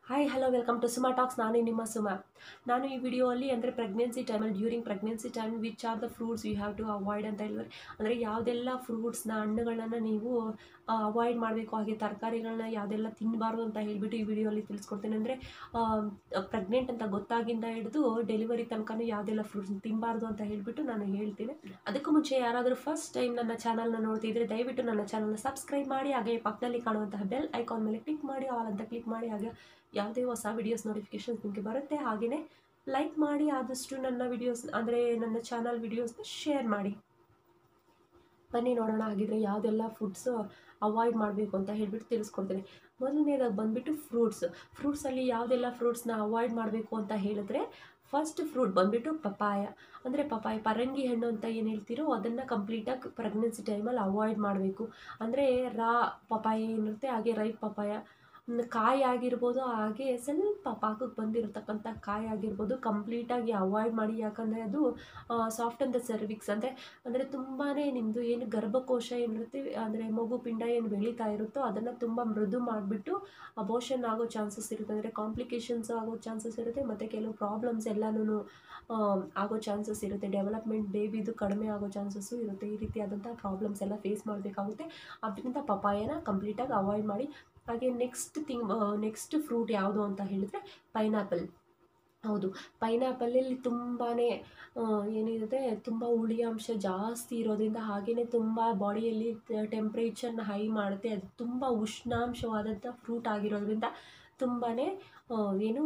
hi hello welcome to Suma talks ನಾನು ನಿಮ್ಮ ಸುಮಾ ನಾನು ಈ ವಿಡಿಯೋಲ್ಲಿ ಅಂದರೆ ಪ್ರೆಗ್ನೆನ್ಸಿ ಟೈಮಲ್ಲಿ during pregnancy time which are the fruits you have to avoid ಅಂತ ಹೇಳಿದ್ರೆ ಅಂದರೆ ಯಾವುದೆಲ್ಲ ಫ್ರೂಟ್ಸ್ನ ಹಣ್ಣುಗಳನ್ನು ನೀವು ಅವಾಯ್ಡ್ ಮಾಡಬೇಕು ಹಾಗೆ ತರಕಾರಿಗಳನ್ನ ಯಾವುದೆಲ್ಲ ತಿನ್ನಬಾರ್ದು ಅಂತ ಹೇಳಿಬಿಟ್ಟು ಈ ವಿಡಿಯೋಲಿ ತಿಳಿಸ್ಕೊಡ್ತೀನಿ ಅಂದರೆ ಪ್ರೆಗ್ನೆಂಟ್ ಅಂತ ಗೊತ್ತಾಗಿಂದ ಹಿಡಿದು ಡೆಲಿವರಿ ತನಕನೂ ಯಾವುದೆಲ್ಲ ಫ್ರೂಟ್ಸ್ ತಿನ್ನಬಾರ್ದು ಅಂತ ಹೇಳಿಬಿಟ್ಟು ನಾನು ಹೇಳ್ತೀನಿ ಅದಕ್ಕೂ ಮುಂಚೆ ಯಾರಾದರೂ ಫಸ್ಟ್ ಟೈಮ್ ನನ್ನ ಚಾನಲ್ನ ನೋಡ್ತಿದ್ರೆ ದಯವಿಟ್ಟು ನನ್ನ ಚಾನಲ್ನ ಸಬ್ಸ್ಕ್ರೈಬ್ ಮಾಡಿ ಹಾಗೆ ಪಕ್ಕದಲ್ಲಿ ಕಾಣುವಂತಹ ಬೆಲ್ ಐಕಾನ್ ಮೇಲೆ ಕ್ಲಿಕ್ ಮಾಡಿ ಆಲ್ ಅಂತ ಕ್ಲಿಕ್ ಮಾಡಿ ಹಾಗೆ ಯಾವುದೇ ಹೊಸ ವಿಡಿಯೋಸ್ ನೋಟಿಫಿಕೇಶನ್ಸ್ ನಿಮಗೆ ಬರುತ್ತೆ ಹಾಗೆಯೇ ಲೈಕ್ ಮಾಡಿ ಆದಷ್ಟು ನನ್ನ ವಿಡಿಯೋಸ್ ಅಂದರೆ ನನ್ನ ಚಾನಲ್ ವಿಡಿಯೋಸ್ನ ಶೇರ್ ಮಾಡಿ ಬನ್ನಿ ನೋಡೋಣ ಹಾಗಿದ್ರೆ ಯಾವುದೆಲ್ಲ ಫುಡ್ಸು ಅವಾಯ್ಡ್ ಮಾಡಬೇಕು ಅಂತ ಹೇಳ್ಬಿಟ್ಟು ತಿಳಿಸ್ಕೊಡ್ತೀನಿ ಮೊದಲನೇದಾಗಿ ಬಂದುಬಿಟ್ಟು ಫ್ರೂಟ್ಸ್ ಫ್ರೂಟ್ಸಲ್ಲಿ ಯಾವುದೆಲ್ಲ ಫ್ರೂಟ್ಸ್ನ ಅವಾಯ್ಡ್ ಮಾಡಬೇಕು ಅಂತ ಹೇಳಿದ್ರೆ ಫಸ್ಟ್ ಫ್ರೂಟ್ ಬಂದುಬಿಟ್ಟು ಪಪಾಯ ಅಂದರೆ ಪಪಾಯ ಪರಂಗಿ ಹಣ್ಣು ಅಂತ ಏನು ಹೇಳ್ತೀರೋ ಅದನ್ನು ಕಂಪ್ಲೀಟಾಗಿ ಪ್ರೆಗ್ನೆನ್ಸಿ ಟೈಮಲ್ಲಿ ಅವಾಯ್ಡ್ ಮಾಡಬೇಕು ಅಂದರೆ ರಾ ಪಪಾಯ ಏನಿರುತ್ತೆ ಹಾಗೆ ರೈಪ್ ಪಪಾಯ ಕಾಯಿ ಆಗಿರ್ಬೋದು ಹಾಗೆ ಸ್ವಲ್ಪ ಪಾಕಕ್ಕೆ ಬಂದಿರತಕ್ಕಂಥ ಕಾಯಿ ಆಗಿರ್ಬೋದು ಕಂಪ್ಲೀಟಾಗಿ ಅವಾಯ್ಡ್ ಮಾಡಿ ಯಾಕಂದರೆ ಅದು ಸಾಫ್ಟ್ ಅಂತ ಸರ್ವಿಕ್ಸ್ ಅಂದರೆ ಅಂದರೆ ತುಂಬಾ ನಿಮ್ಮದು ಏನು ಗರ್ಭಕೋಶ ಏನಿರುತ್ತೆ ಅಂದರೆ ಮಗು ಪಿಂಡ ಏನು ಬೆಳೀತಾ ಇರುತ್ತೋ ಅದನ್ನು ತುಂಬ ಮೃದು ಮಾಡಿಬಿಟ್ಟು ಅಬೋಷನ್ ಆಗೋ ಚಾನ್ಸಸ್ ಇರುತ್ತೆ ಅಂದರೆ ಕಾಂಪ್ಲಿಕೇಶನ್ಸ್ ಆಗೋ ಚಾನ್ಸಸ್ ಇರುತ್ತೆ ಮತ್ತು ಕೆಲವು ಪ್ರಾಬ್ಲಮ್ಸ್ ಎಲ್ಲನೂ ಆಗೋ ಚಾನ್ಸಸ್ ಇರುತ್ತೆ ಡೆವಲಪ್ಮೆಂಟ್ ಬೇಬಿದು ಕಡಿಮೆ ಆಗೋ ಚಾನ್ಸಸ್ಸು ಇರುತ್ತೆ ಈ ರೀತಿಯಾದಂಥ ಪ್ರಾಬ್ಲಮ್ಸ್ ಎಲ್ಲ ಫೇಸ್ ಮಾಡಬೇಕಾಗುತ್ತೆ ಅದರಿಂದ ಪಪಾಯನ ಕಂಪ್ಲೀಟಾಗಿ ಅವಾಯ್ಡ್ ಮಾಡಿ ಹಾಗೆ ನೆಕ್ಸ್ಟ್ ಥಿಂಗ್ ನೆಕ್ಸ್ಟ್ ಫ್ರೂಟ್ ಯಾವುದು ಅಂತ ಹೇಳಿದರೆ ಪೈನಾಪಲ್ ಹೌದು ಪೈನಾಪಲಲ್ಲಿ ತುಂಬಾ ಏನಿರುತ್ತೆ ತುಂಬ ಹುಳಿ ಅಂಶ ಜಾಸ್ತಿ ಇರೋದ್ರಿಂದ ಹಾಗೆಯೇ ತುಂಬ ಬಾಡಿಯಲ್ಲಿ ಟೆಂಪ್ರೇಚರ್ನ ಹೈ ಮಾಡುತ್ತೆ ಅದು ತುಂಬ ಉಷ್ಣಾಂಶವಾದಂಥ ಫ್ರೂಟ್ ಆಗಿರೋದ್ರಿಂದ ತುಂಬಾ ಏನು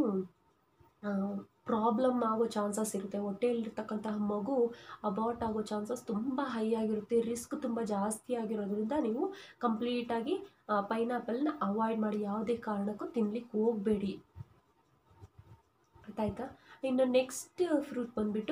ಪ್ರಾಬ್ಲಮ್ ಆಗೋ ಚಾನ್ಸಸ್ ಇರುತ್ತೆ ಹೊಟ್ಟೆಯಲ್ಲಿರ್ತಕ್ಕಂತಹ ಮಗು ಅಬಾರ್ಟ್ ಆಗೋ ಚಾನ್ಸಸ್ ತುಂಬ ಹೈ ಆಗಿರುತ್ತೆ ರಿಸ್ಕ್ ತುಂಬ ಜಾಸ್ತಿ ಆಗಿರೋದ್ರಿಂದ ನೀವು ಕಂಪ್ಲೀಟಾಗಿ ಪೈನಾಪಲ್ನ ಅವಾಯ್ಡ್ ಮಾಡಿ ಯಾವುದೇ ಕಾರಣಕ್ಕೂ ತಿನ್ಲಿಕ್ಕೆ ಹೋಗಬೇಡಿ ಗೊತ್ತಾಯ್ತಾ ಇನ್ನು ನೆಕ್ಸ್ಟ್ ಫ್ರೂಟ್ ಬಂದುಬಿಟ್ಟು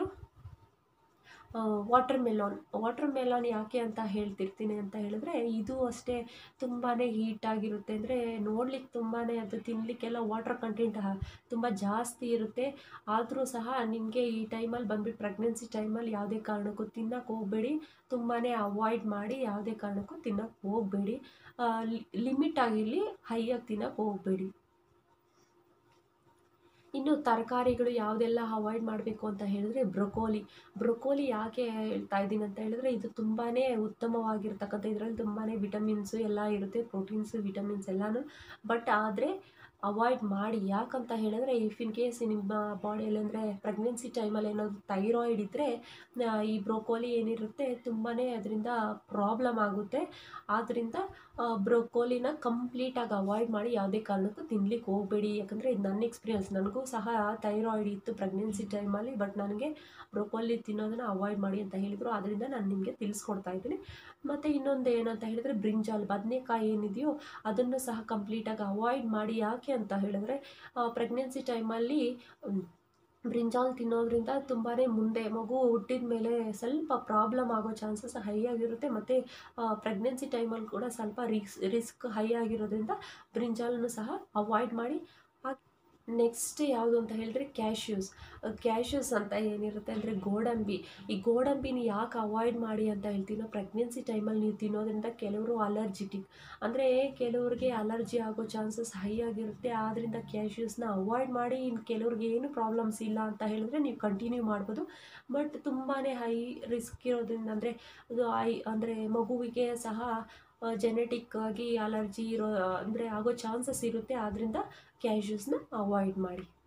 ವಾಟರ್ ಮೆಲಾನ್ ವಾಟರ್ ಮೆಲಾನ್ ಯಾಕೆ ಅಂತ ಹೇಳ್ತಿರ್ತೀನಿ ಅಂತ ಹೇಳಿದ್ರೆ ಇದು ಅಷ್ಟೇ ತುಂಬಾ ಹೀಟಾಗಿರುತ್ತೆ ಅಂದರೆ ನೋಡ್ಲಿಕ್ಕೆ ತುಂಬಾ ಅದು ತಿನ್ನಲಿಕ್ಕೆಲ್ಲ ವಾಟರ್ ಕಂಟೆಂಟ್ ತುಂಬ ಜಾಸ್ತಿ ಇರುತ್ತೆ ಆದರೂ ಸಹ ನಿಮಗೆ ಈ ಟೈಮಲ್ಲಿ ಬಂದುಬಿಟ್ಟು ಪ್ರೆಗ್ನೆನ್ಸಿ ಟೈಮಲ್ಲಿ ಯಾವುದೇ ಕಾರಣಕ್ಕೂ ತಿನ್ನೋಕೆ ಹೋಗಬೇಡಿ ತುಂಬಾ ಅವಾಯ್ಡ್ ಮಾಡಿ ಯಾವುದೇ ಕಾರಣಕ್ಕೂ ತಿನ್ನೋಕೆ ಹೋಗಬೇಡಿ ಲಿಮಿಟ್ ಆಗಿರಲಿ ಹೈಯಾಗಿ ತಿನ್ನೋಕೆ ಹೋಗಬೇಡಿ ಇನ್ನು ತರಕಾರಿಗಳು ಯಾವುದೆಲ್ಲ ಅವಾಯ್ಡ್ ಮಾಡಬೇಕು ಅಂತ ಹೇಳಿದ್ರೆ ಬ್ರೊಕೋಲಿ ಬ್ರೊಕೋಲಿ ಯಾಕೆ ಹೇಳ್ತಾ ಇದ್ದೀನಿ ಅಂತ ಹೇಳಿದ್ರೆ ಇದು ತುಂಬಾ ಉತ್ತಮವಾಗಿರ್ತಕ್ಕಂಥ ಇದರಲ್ಲಿ ತುಂಬಾ ವಿಟಮಿನ್ಸು ಎಲ್ಲ ಇರುತ್ತೆ ಪ್ರೋಟೀನ್ಸು ವಿಟಮಿನ್ಸ್ ಎಲ್ಲನೂ ಬಟ್ ಆದರೆ ಅವಾಯ್ಡ್ ಮಾಡಿ ಯಾಕಂತ ಹೇಳಿದ್ರೆ ಇಫ್ ಇನ್ ಕೇಸ್ ನಿಮ್ಮ ಬಾಡಿಯಲ್ಲಿ ಅಂದರೆ ಪ್ರೆಗ್ನೆನ್ಸಿ ಟೈಮಲ್ಲಿ ಏನಾದರೂ ಥೈರಾಯ್ಡ್ ಇದ್ದರೆ ಈ ಬ್ರೊಕೋಲಿ ಏನಿರುತ್ತೆ ತುಂಬಾ ಅದರಿಂದ ಪ್ರಾಬ್ಲಮ್ ಆಗುತ್ತೆ ಆದ್ದರಿಂದ ಬ್ರೊಕೋಲಿನ ಕಂಪ್ಲೀಟಾಗಿ ಅವಾಯ್ಡ್ ಮಾಡಿ ಯಾವುದೇ ಕಾರಣಕ್ಕೂ ತಿನ್ಲಿಕ್ಕೆ ಹೋಗಬೇಡಿ ಯಾಕಂದರೆ ಇದು ನನ್ನ ಎಕ್ಸ್ಪೀರಿಯನ್ಸ್ ನನಗೂ ಸಹ ಥೈರಾಯ್ಡ್ ಇತ್ತು ಪ್ರೆಗ್ನೆನ್ಸಿ ಟೈಮಲ್ಲಿ ಬಟ್ ನನಗೆ ಬ್ರೊಕೋಲಿ ತಿನ್ನೋದನ್ನು ಅವಾಯ್ಡ್ ಮಾಡಿ ಅಂತ ಹೇಳಿದರು ಅದರಿಂದ ನಾನು ನಿಮಗೆ ತಿಳಿಸ್ಕೊಡ್ತಾ ಇದ್ದೀನಿ ಮತ್ತು ಇನ್ನೊಂದು ಏನಂತ ಹೇಳಿದರೆ ಬ್ರಿಂಜಾಲ್ ಬದನೆಕಾಯಿ ಏನಿದೆಯೋ ಅದನ್ನು ಸಹ ಕಂಪ್ಲೀಟಾಗಿ ಅವಾಯ್ಡ್ ಮಾಡಿ ಯಾಕೆ ಅಂತ ಹೇಳಿದ್ರೆ ಪ್ರೆಗ್ನೆನ್ಸಿ ಟೈಮಲ್ಲಿ ಬ್ರಿಂಜಾಲ್ ತಿನ್ನೋದ್ರಿಂದ ತುಂಬಾ ಮುಂದೆ ಮಗು ಹುಟ್ಟಿದ ಮೇಲೆ ಸ್ವಲ್ಪ ಪ್ರಾಬ್ಲಮ್ ಆಗೋ ಚಾನ್ಸಸ್ ಹೈ ಆಗಿರುತ್ತೆ ಮತ್ತು ಪ್ರೆಗ್ನೆನ್ಸಿ ಟೈಮಲ್ಲಿ ಕೂಡ ಸ್ವಲ್ಪ ರಿಸ್ ರಿಸ್ಕ್ ಹೈ ಆಗಿರೋದ್ರಿಂದ ಬ್ರಿಂಜಾಲನ್ನು ಸಹ ಅವಾಯ್ಡ್ ಮಾಡಿ ನೆಕ್ಸ್ಟ್ ಯಾವುದು ಅಂತ ಹೇಳಿದ್ರೆ ಕ್ಯಾಶ್ಯೂಸ್ ಕ್ಯಾಶ್ಯೂಸ್ ಅಂತ ಏನಿರುತ್ತೆ ಅಂದರೆ ಗೋಡಂಬಿ ಈ ಗೋಡಂಬಿನ ಯಾಕೆ ಅವಾಯ್ಡ್ ಮಾಡಿ ಅಂತ ಹೇಳ್ತೀನೋ ಪ್ರೆಗ್ನೆನ್ಸಿ ಟೈಮಲ್ಲಿ ನೀವು ತಿನ್ನೋದ್ರಿಂದ ಕೆಲವರು ಅಲರ್ಜಿಟಿಕ್ ಅಂದರೆ ಕೆಲವ್ರಿಗೆ ಅಲರ್ಜಿ ಆಗೋ ಚಾನ್ಸಸ್ ಹೈ ಆಗಿರುತ್ತೆ ಆದ್ದರಿಂದ ಕ್ಯಾಶ್ಯೂಸ್ನ ಅವಾಯ್ಡ್ ಮಾಡಿ ಇನ್ನು ಕೆಲವ್ರಿಗೆ ಏನು ಪ್ರಾಬ್ಲಮ್ಸ್ ಇಲ್ಲ ಅಂತ ಹೇಳಿದ್ರೆ ನೀವು ಕಂಟಿನ್ಯೂ ಮಾಡ್ಬೋದು ಬಟ್ ತುಂಬಾ ಹೈ ರಿಸ್ಕ್ ಇರೋದ್ರಿಂದ ಅಂದರೆ ಅದು ಐ ಅಂದರೆ ಮಗುವಿಗೆ ಸಹ ಜೆನೆಟಿಕ್ ಆಗಿ ಅಲರ್ಜಿ ಇರೋ ಅಂದರೆ ಆಗೋ ಚಾನ್ಸಸ್ ಇರುತ್ತೆ ಆದ್ದರಿಂದ ಕ್ಯಾಶ್ಯೂಸ್ನ ಅವಾಯ್ಡ್ ಮಾಡಿ